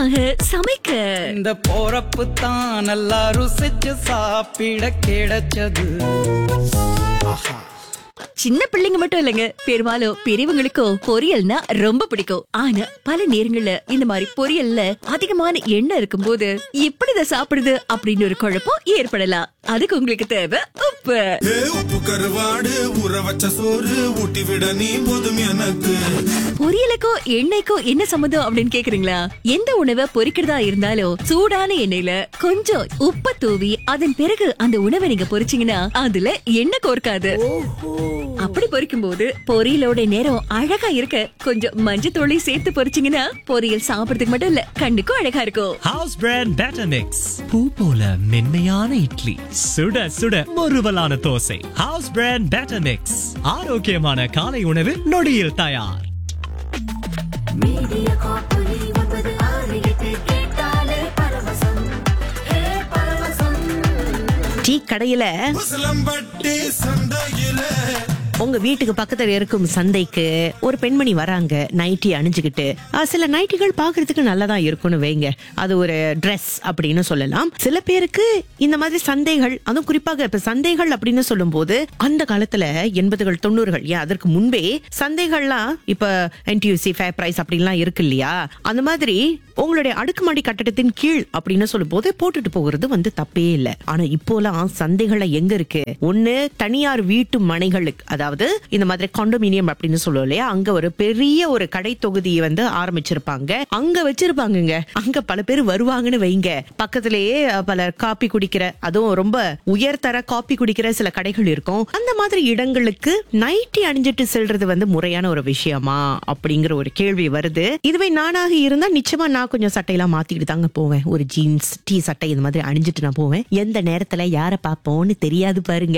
சுவையாக சமைக்க இந்த போறப்பு தான் நல்லா ருசிச்சு சாப்பிட கிடைச்சது சின்ன பிள்ளைங்க மட்டும் இல்லைங்க பெரும்பாலும் பெரியவங்களுக்கோ பொரியல்னா ரொம்ப பிடிக்கும் ஆனா பல நேரங்கள்ல இந்த மாதிரி பொரியல்ல அதிகமான எண்ணெய் இருக்கும்போது எப்படி இதை சாப்பிடுது அப்படின்னு ஒரு குழப்பம் ஏற்படலாம் அதுக்கு உங்களுக்கு தேவை உப்பு ஏ, உப்பு கருவாடு ஊற வச்ச சோறு ஊட்டி விட நீ போதும் எனக்கு பொரியலுக்கோ எண்ணெய்க்கோ என்ன சம்மந்தம் அப்படின்னு கேக்குறீங்களா எந்த உணவை பொரிக்கிறதா இருந்தாலும் சூடான எண்ணெயில கொஞ்சம் உப்ப தூவி அதன் பிறகு அந்த உணவை நீங்க பொரிச்சீங்கன்னா அதுல எண்ணெய் கோர்க்காது அப்படி பொரிக்கும் போது பொரியலோட நேரம் அழகா இருக்க கொஞ்சம் மஞ்சத்தூளை சேர்த்து பொரிச்சீங்கன்னா பொரியல் சாப்பிடறதுக்கு மட்டும் இல்ல கண்ணுக்கும் அழகா இருக்கும் ஹவுஸ் பிராண்ட் பேட்டர் மிக்ஸ் பூ போல மென்மையான இட்லி சுட சுட முறுவலான dosa house brand batter mix ஆரோக்கியமான காலை உணவு நொடியில் தயார் மீடியா காப்பொலி ஒன்பது ஆறு எட்டு கேட்டாலே பரவசம் ஹே பரவசம் டீ கடையில உசிலம்பட்டி சந்தையில உங்க வீட்டுக்கு பக்கத்துல இருக்கும் சந்தைக்கு ஒரு பெண்மணி வராங்க நைட்டி அணிஞ்சுக்கிட்டு ஆ, சில நைட்டிகள் பாக்குறதுக்கு நல்லதா இருக்கும்னு வைங்க அது ஒரு Dress அப்படின்னு சொல்லலாம் சில பேருக்கு இந்த மாதிரி சந்தைகள் அதுவும் குறிப்பாக இப்ப சந்தைகள் அப்படின்னு சொல்லும்போது அந்த காலத்துல எண்பதுகள் தொண்ணூறுகள் ஏன் அதற்கு முன்பே சந்தைகள்லாம் இப்ப என்டியூசி ஃபேர் பிரைஸ் அப்படின்லாம் இருக்கு இல்லையா அந்த மாதிரி உங்களுடைய அடுக்குமாடி கட்டடத்தின் கீழ் அப்படின்னு சொல்லும்போது போட்டுட்டு போகிறது வந்து தப்பே இல்ல ஆனா இப்போலாம் சந்தைகள்ல எங்க இருக்கு ஒண்ணு தனியார் வீட்டு மனைகளுக்கு அதாவது இந்த மாதிரி காண்டோமினியம் அப்படின்னு சொல்லுவோம் இல்லையா அங்க ஒரு பெரிய ஒரு கடை தொகுதியை வந்து ஆரம்பிச்சிருப்பாங்க அங்க வச்சிருப்பாங்கங்க அங்க பல பேர் வருவாங்கன்னு வைங்க பக்கத்திலேயே அஹ், பல காப்பி குடிக்கிற அதுவும் ரொம்ப உயர்தர காப்பி குடிக்கிற சில கடைகள் இருக்கும் அந்த மாதிரி இடங்களுக்கு நைட்டி அணிஞ்சிட்டு செல்றது வந்து முறையான ஒரு விஷயமா அப்படிங்கிற ஒரு கேள்வி வருது இதுவே நானாக இருந்தா நிச்சயமா நான் கொஞ்சம் சட்டையெல்லாம் மாத்திக்கிட்டு தாங்க போவேன் ஒரு ஜீன்ஸ் டீ சட்டை இந்த மாதிரி அணிஞ்சிட்டு நான் போவேன் எந்த நேரத்துல யாரை பார்ப்போம்னு தெரியாது பாருங்க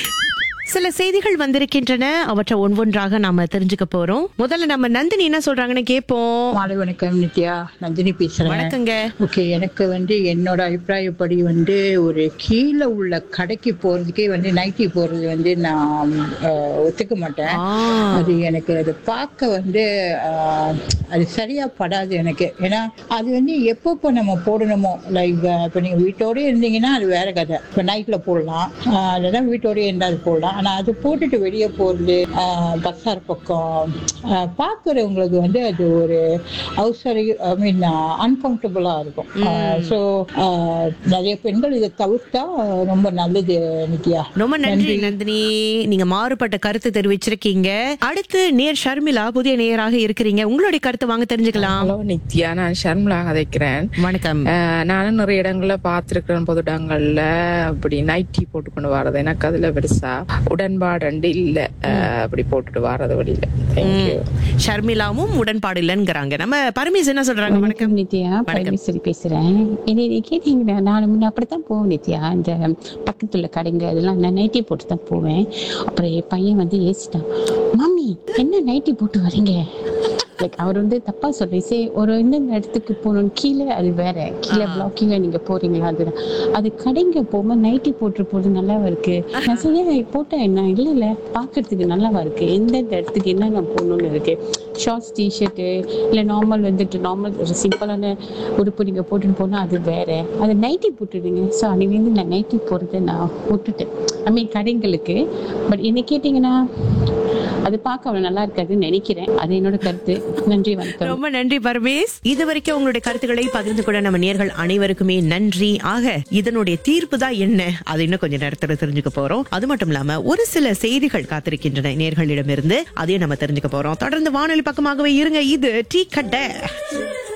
சில செய்திகள் வந்திருக்கின்றன அவற்றை ஒவ்வொன்றாக நாம தெரிஞ்சுக்க போறோம் முதல்ல நம்ம நந்தினி என்ன சொல்றாங்கன்னு கேட்போம் மாலை வணக்கம் நித்யா நந்தினி பேசுறேன் வணக்கங்க ஓகே எனக்கு வந்து என்னோட அபிப்பிராயப்படி வந்து ஒரு கீழே உள்ள கடைக்கு போறதுக்கே வந்து நைட்டி போறது வந்து நான் அஹ், ஒத்துக்க மாட்டேன் ஆ. அது எனக்கு அது பார்க்க வந்து அஹ், அது சரியா படாது எனக்கு ஏன்னா அது வந்து எப்பப்போ நம்ம போடணுமோ லைக் இப்போ நீங்க வீட்டோட இருந்தீங்கன்னா அது வேற கதை இப்போ நைட்ல போடலாம் அஹ், இல்லைன்னா வீட்டோடய இருந்தால் போடலாம் ஆனா அது போட்டுட்டு வெளியே போறது பஸ்ஸார் பக்கம் அஹ், பார்க்கறவங்களுக்கு வந்து அது ஒரு அவசர ஐ மீன் அன்கம்ஃபர்டபுளா இருக்கும் ஸோ நிறைய பெண்கள் இதை தவிர்த்தா ரொம்ப நல்லது நித்யா ரொம்ப நன்றி நந்தினி நீங்க மாறுபட்ட கருத்து தெரிவிச்சிருக்கீங்க அடுத்து நேர் ஷர்மிளா புதிய நேயராக இருக்கிறீங்க உங்களுடைய கருத்து வாங்க தெரிஞ்சுக்கலாம் ஹலோ நித்யா நான் ஷர்மிளா கதைக்கிறேன் வணக்கம் அஹ் நானும் நிறைய இடங்கள்ல பார்த்திருக்கிறேன் பொது இடங்கள்ல அப்படி நைட்டி போட்டு கொண்டு வர்றது எனக்கு அதுல பெருசா உடன்பாடு இல்ல அஹ் அப்படி போட்டுட்டு வர்றது வழியில தேங்க்யூ ஷர்மிளாவும் உடன்பாடு இல்லைங்கிறாங்க நம்ம பரமேஸ் என்ன சொல்றாங்க வணக்கம் வணக்கம் நித்யா பரமேஸ்வரி பேசுறேன் என்னை கேட்டீங்கன்னா நான் முன்ன அப்படித்தான் போவேன் நித்யா இந்த பக்கத்துல கடைங்க அதெல்லாம் நான் நைட்டி போட்டு தான் போவேன் அப்புறம் என் பையன் வந்து ஏசிட்டான் மம்மி என்ன நைட்டி போட்டு வரீங்க லைக் அவர் வந்து தப்பா சொல்றேன் சே ஒரு இந்த இடத்துக்கு போகணும் கீழே அது வேற கீழே பிளாக்கிங்க நீங்க போறீங்களா அது அது கடைங்க போகும்போது நைட்டி போட்டு போறது நல்லாவா இருக்கு நான் சொன்னேன் போட்டேன் என்ன இல்ல இல்ல பாக்குறதுக்கு நல்லாவா இருக்கு எந்தெந்த இடத்துக்கு என்னென்ன போகணும்னு இருக்கு ஷார்ட்ஸ் டிஷர்ட்டு இல்லை நார்மல் வந்துட்டு நார்மல் ஒரு சிம்பிளான உடுப்பு நீங்கள் போட்டுட்டு போனால் அது வேற அது நைட்டி போட்டுடுங்க ஸோ அன்னிலேருந்து நான் நைட்டி போடுறதை நான் விட்டுட்டேன் ஐ மீன் கடைங்களுக்கு பட் என்ன கேட்டிங்கன்னா அது பார்க்க அவ்வளோ நல்லா இருக்காதுன்னு நினைக்கிறேன் அது என்னோட கருத்து நன்றி வணக்கம் ரொம்ப நன்றி பரமேஸ் இது வரைக்கும் உங்களுடைய கருத்துக்களை பகிர்ந்து கொள்ள நம்ம நேர்கள் அனைவருக்குமே நன்றி ஆக இதனுடைய தீர்ப்பு தான் என்ன அது இன்னும் கொஞ்சம் நேரத்துல தெரிஞ்சுக்க போறோம் அது மட்டும் இல்லாம ஒரு சில செய்திகள் காத்திருக்கின்றன நேர்களிடமிருந்து அதையும் நம்ம தெரிஞ்சுக்க போறோம் தொடர்ந்து வானொலி பக்கமாகவே இருங்க இது டீ கடை